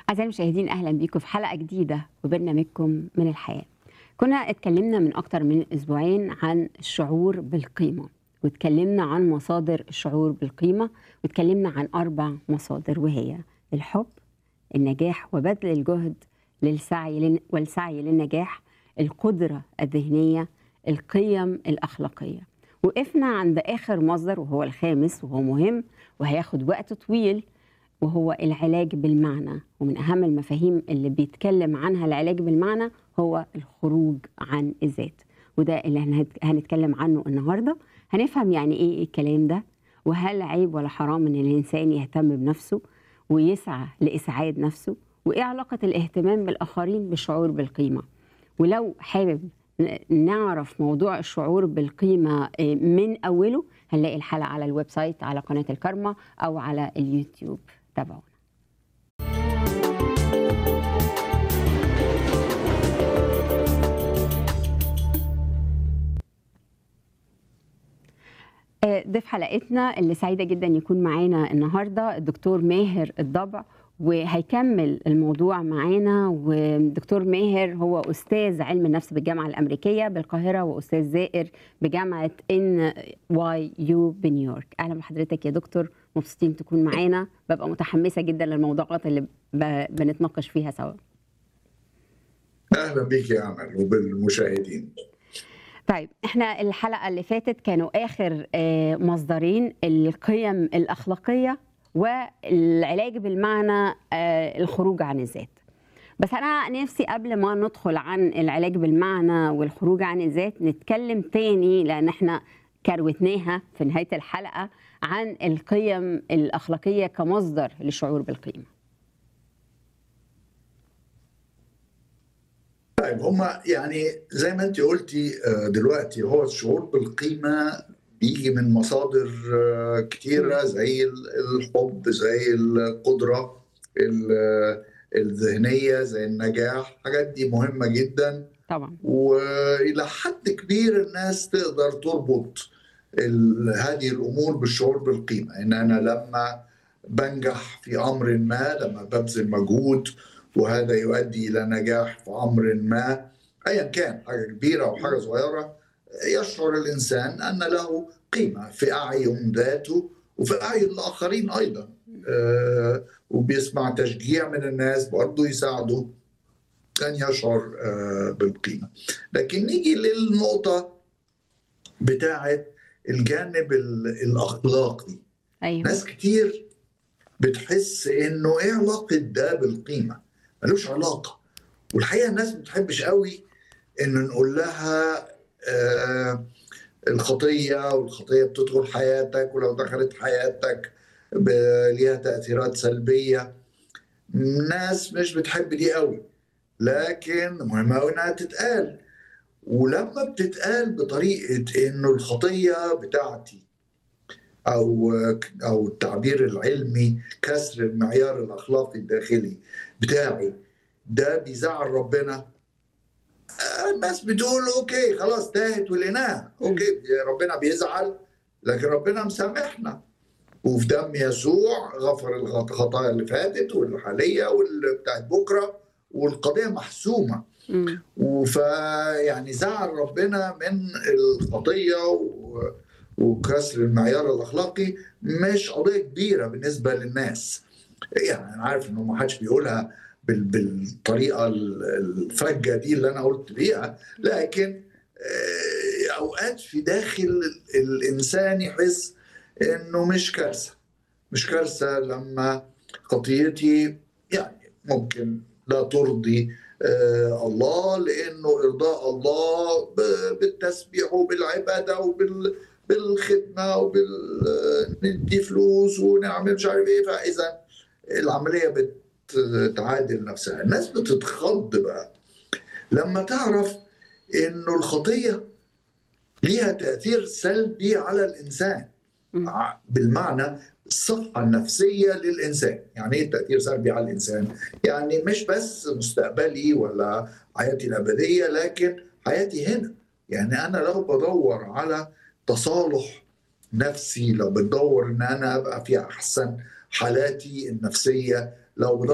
أعزائي المشاهدين أهلا بيكم في حلقة جديدة وبرنامجكم من الحياة كنا اتكلمنا من أكتر من أسبوعين عن الشعور بالقيمة واتكلمنا عن مصادر الشعور بالقيمة واتكلمنا عن أربع مصادر وهي الحب النجاح وبذل الجهد للسعي لل- والسعي للنجاح القدرة الذهنية القيم الأخلاقية وقفنا عند آخر مصدر وهو الخامس وهو مهم وهياخد وقت طويل وهو العلاج بالمعنى ومن أهم المفاهيم اللي بيتكلم عنها العلاج بالمعنى هو الخروج عن الذات وده اللي هنت- هنتكلم عنه النهاردة هنفهم يعني إيه الكلام ده وهل عيب ولا حرام إن الإنسان يهتم بنفسه ويسعى لإسعاد نفسه وإيه علاقة الاهتمام بالآخرين بالشعور بالقيمة ولو حابب ن- نعرف موضوع الشعور بالقيمة آه، من أوله هنلاقي الحلقة على الويب سايت على قناة الكرمة أو على اليوتيوب تابعونا آه، ضيف حلقتنا اللي سعيدة جدا يكون معانا النهاردة الدكتور ماهر الضبع وهيكمل الموضوع معانا ودكتور ماهر هو أستاذ علم النفس بالجامعة الأمريكية بالقاهرة وأستاذ زائر بجامعة ان واي يو بنيويورك أهلا بحضرتك يا دكتور مبسوطين تكون معانا ببقى متحمسة جدا للموضوعات اللي ب- بنتناقش فيها سوا اهلا بك يا امل وبالمشاهدين طيب احنا الحلقه اللي فاتت كانوا اخر آه، مصدرين القيم الاخلاقيه والعلاج بالمعنى آه، الخروج عن الذات بس انا نفسي قبل ما ندخل عن العلاج بالمعنى والخروج عن الذات نتكلم تاني لان احنا كروتناها في نهايه الحلقه عن القيم الاخلاقيه كمصدر للشعور بالقيمه طيب هما يعني زي ما انت قلتي آه، دلوقتي هو الشعور بالقيمه بيجي من مصادر آه، كتيره زي ال- الحب زي القدره ال- الذهنيه زي النجاح الحاجات دي مهمه جدا طبعا والى حد كبير الناس تقدر تربط ال- هذه الامور بالشعور بالقيمه ان انا لما بنجح في امر ما لما ببذل مجهود وهذا يؤدي الى نجاح في امر ما ايا كان حاجه كبيره او حاجه صغيره يشعر الانسان ان له قيمه في اعين ذاته وفي اعين الاخرين ايضا آه، وبيسمع تشجيع من الناس برضه يساعده أن يشعر آه، بالقيمة لكن نيجي للنقطة بتاعة الجانب ال- الأخلاقي ايوه ناس كتير بتحس إنه إيه علاقة ده بالقيمة ملوش علاقة والحقيقة الناس ما بتحبش قوي إن نقول لها آه الخطية والخطية بتدخل حياتك ولو دخلت حياتك ب- ليها تأثيرات سلبية ناس مش بتحب دي قوي لكن مهم قوي انها تتقال ولما بتتقال بطريقه انه الخطيه بتاعتي او او التعبير العلمي كسر المعيار الاخلاقي الداخلي بتاعي ده بيزعل ربنا آه، الناس بتقول اوكي خلاص تاهت ولقيناها اوكي ربنا بيزعل لكن ربنا مسامحنا وفي دم يسوع غفر الخطايا اللي فاتت والحاليه واللي بتاعت بكره والقضيه محسومه مم. وفيعني زعل ربنا من الخطيه و- وكسر المعيار الاخلاقي مش قضيه كبيره بالنسبه للناس يعني انا عارف انه ما حدش بيقولها بال- بالطريقه ال- الفجه دي اللي انا قلت بيها لكن آه، اوقات في داخل الانسان يحس انه مش كارثه مش كارثه لما خطيتي يعني ممكن لا ترضي آه، الله لانه ارضاء الله ب- بالتسبيح وبالعباده وبال بالخدمه وبال آه، ندي فلوس ونعمل مش عارف ايه فاذا العمليه بتعادل نفسها الناس بتتخض بقى لما تعرف انه الخطيه ليها تاثير سلبي على الانسان مم. ع- بالمعنى الصحة النفسية للإنسان يعني إيه تأثير سلبي على الإنسان يعني مش بس مستقبلي ولا حياتي الأبدية لكن حياتي هنا يعني أنا لو بدور على تصالح نفسي لو بدور إن أنا أبقى في أحسن حالاتي النفسية لو بدور